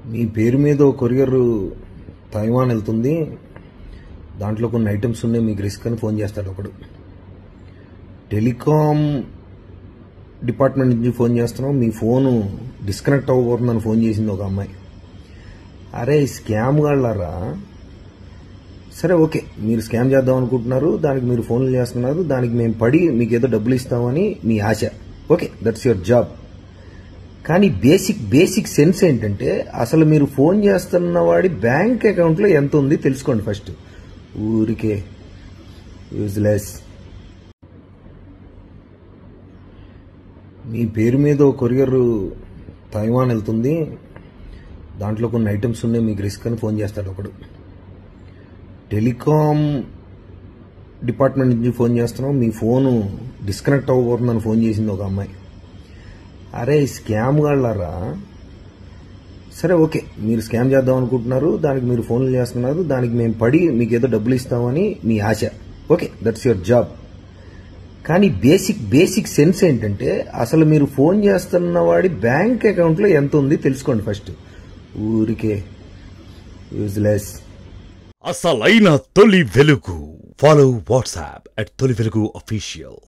మీ పేరు మీద ఓ courier Taiwan వెళ్తుంది దాంట్లో కొన్ని ఐటమ్స్ ఉన్నాయి మీకు రిస్క్ అని ఫోన్ చేస్తాడు ఒకడు టెలికాం డిపార్ట్మెంట్ నుంచి ఫోన్ చేస్తున్నాం మీ ఫోను డిస్కనెక్ట్ అవ్వబోతుందని ఫోన్ చేసింది ఒక అమ్మాయి అరే స్కామ్ గాళ్ళారా సరే ఓకే మీరు స్కామ్ చేద్దాం అనుకుంటున్నారు దానికి మీరు ఫోన్లు చేస్తున్నారు దానికి మేము పడి మీకు ఏదో డబ్బులు ఇస్తామని మీ ఆశ ఓకే దట్స్ యువర్ జాబ్ కానీ బేసిక్ బేసిక్ సెన్స్ ఏంటంటే అసలు మీరు ఫోన్ చేస్తున్న వాడి బ్యాంక్ అకౌంట్లో ఎంత ఉంది తెలుసుకోండి ఫస్ట్ ఊరికే యూజ్లెస్ మీ పేరు మీద ఓ కొరియర్ తైవాన్ వెళ్తుంది దాంట్లో కొన్ని ఐటమ్స్ ఉన్నాయి మీకు రిస్క్ అని ఫోన్ చేస్తాడు ఒకడు టెలికాం డిపార్ట్మెంట్ నుంచి ఫోన్ చేస్తున్నాం మీ ఫోను డిస్కనెక్ట్ అవ్వబోతుందని ఫోన్ చేసింది ఒక అమ్మాయి అరే స్కామ్ గాళ్ళారా సరే ఓకే మీరు స్కామ్ చేద్దాం అనుకుంటున్నారు దానికి మీరు ఫోన్లు చేస్తున్నారు దానికి మేము పడి మీకు ఏదో డబ్బులు ఇస్తామని మీ ఆశ ఓకే దట్స్ యువర్ జాబ్ కానీ బేసిక్ బేసిక్ సెన్స్ ఏంటంటే అసలు మీరు ఫోన్ చేస్తున్న వాడి బ్యాంక్ అకౌంట్లో ఎంత ఉంది తెలుసుకోండి ఫస్ట్ ఊరికే యూజ్లెస్ అసలైన తొలి వెలుగు ఫాలో వాట్సాప్ అట్ తొలి వెలుగు అఫీషియల్